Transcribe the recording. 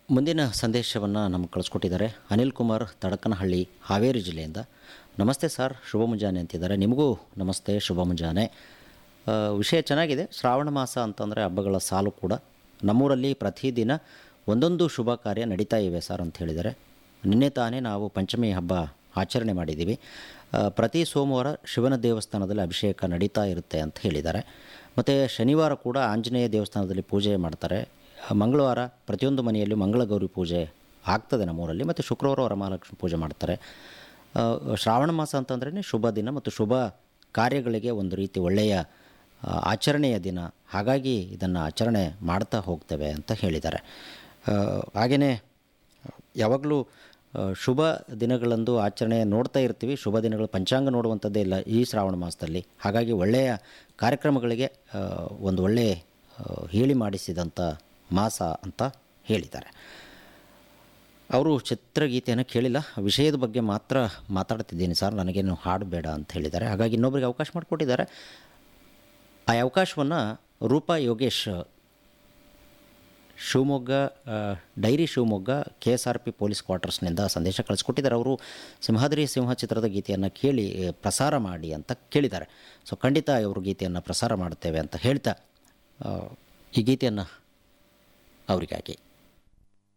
ಮುಂದಿನ ಸಂದೇಶವನ್ನು ನಮ್ಗೆ ಕಳಿಸ್ಕೊಟ್ಟಿದ್ದಾರೆ ಅನಿಲ್ ಕುಮಾರ್ ತಡಕನಹಳ್ಳಿ ಹಾವೇರಿ ಜಿಲ್ಲೆಯಿಂದ ನಮಸ್ತೆ ಸರ್ ಶುಭ ಮುಂಜಾನೆ ಅಂತಿದ್ದಾರೆ ನಿಮಗೂ ನಮಸ್ತೆ ಶುಭ ಮುಂಜಾನೆ ಆ, ವಿಷಯ ಚೆನ್ನಾಗಿದೆ ಶ್ರಾವಣ ಮಾಸ ಅಂತಂದರೆ ಹಬ್ಬಗಳ ಸಾಲು ಕೂಡ ನಮ್ಮೂರಲ್ಲಿ ಪ್ರತಿದಿನ ಒಂದೊಂದು ಶುಭ ಕಾರ್ಯ ನಡೀತಾ ಇವೆ ಸರ್ ಅಂತ ಹೇಳಿದ್ದಾರೆ ನಿನ್ನೆ ತಾನೇ ನಾವು ಪಂಚಮಿ ಹಬ್ಬ ಆಚರಣೆ ಮಾಡಿದ್ದೀವಿ ಆ, ಪ್ರತಿ ಸೋಮವಾರ ಶಿವನ ದೇವಸ್ಥಾನದಲ್ಲಿ ಅಭಿಷೇಕ ನಡೀತಾ ಇರುತ್ತೆ ಅಂತ ಹೇಳಿದ್ದಾರೆ ಮತ್ತು ಶನಿವಾರ ಕೂಡ ಆಂಜನೇಯ ದೇವಸ್ಥಾನದಲ್ಲಿ ಪೂಜೆ ಮಾಡ್ತಾರೆ ಆ, ಮಂಗಳವಾರ ಪ್ರತಿಯೊಂದು ಮನೆಯಲ್ಲಿ ಮಂಗಳಗೌರಿ ಪೂಜೆ ಆಗ್ತದೆ ನಮ್ಮೂರಲ್ಲಿ ಮತ್ತು ಶುಕ್ರವಾರ ವರಮಹಾಲಕ್ಷ್ಮಿ ಪೂಜೆ ಮಾಡ್ತಾರೆ ಆ, ಶ್ರಾವಣ ಮಾಸ ಅಂತಂದ್ರೇ ಶುಭ ದಿನ ಮತ್ತು ಶುಭ ಕಾರ್ಯಗಳಿಗೆ ಒಂದು ರೀತಿ ಒಳ್ಳೆಯ ಆ, ಆಚರಣೆಯ ದಿನ ಹಾಗಾಗಿ ಇದನ್ನು ಆಚರಣೆ ಮಾಡ್ತಾ ಹೋಗ್ತೇವೆ ಅಂತ ಹೇಳಿದ್ದಾರೆ ಹಾಗೆಯೇ ಯಾವಾಗಲೂ ಆ, ಶುಭ ದಿನಗಳಂದು ಆಚರಣೆ ನೋಡ್ತಾ ಇರ್ತೀವಿ ಶುಭ ದಿನಗಳು ಪಂಚಾಂಗ ನೋಡುವಂಥದ್ದೇ ಇಲ್ಲ ಈ ಶ್ರಾವಣ ಮಾಸದಲ್ಲಿ ಹಾಗಾಗಿ ಒಳ್ಳೆಯ ಕಾರ್ಯಕ್ರಮಗಳಿಗೆ ಆ, ಒಂದು ಒಳ್ಳೆಯ ಆ, ಹೇಳಿ ಮಾಡಿಸಿದಂಥ ಮಾಸ ಅಂತ ಹೇಳಿದ್ದಾರೆ ಅವರು ಚಿತ್ರಗೀತೆಯನ್ನು ಕೇಳಿಲ್ಲ ವಿಷಯದ ಬಗ್ಗೆ ಮಾತ್ರ ಮಾತಾಡ್ತಿದ್ದೀನಿ ಸರ್ ನನಗೇನು ಹಾಡು ಬೇಡ ಅಂತ ಹೇಳಿದ್ದಾರೆ ಹಾಗಾಗಿ ಇನ್ನೊಬ್ಬರಿಗೆ ಅವಕಾಶ ಮಾಡಿಕೊಟ್ಟಿದ್ದಾರೆ ಆ ಅವಕಾಶವನ್ನು ರೂಪಾ ಯೋಗೇಶ್ ಶಿವಮೊಗ್ಗ ಆ, dairy Shivamogga K S R P police ಕ್ವಾರ್ಟರ್ಸ್ನಿಂದ ಸಂದೇಶ ಕಳಿಸ್ಕೊಟ್ಟಿದ್ದಾರೆ ಅವರು ಸಿಂಹಾದ್ರಿ ಸಿಂಹ ಚಿತ್ರದ ಗೀತೆಯನ್ನು ಕೇಳಿ ಆ, ಪ್ರಸಾರ ಮಾಡಿ ಅಂತ ಕೇಳಿದ್ದಾರೆ ಸೊ ಖಂಡಿತ ಇವರು ಗೀತೆಯನ್ನು ಪ್ರಸಾರ ಮಾಡುತ್ತೇವೆ ಅಂತ ಹೇಳ್ತಾ ಆ, ಈ ಗೀತೆಯನ್ನು ಅವರಿಗಾಗಿ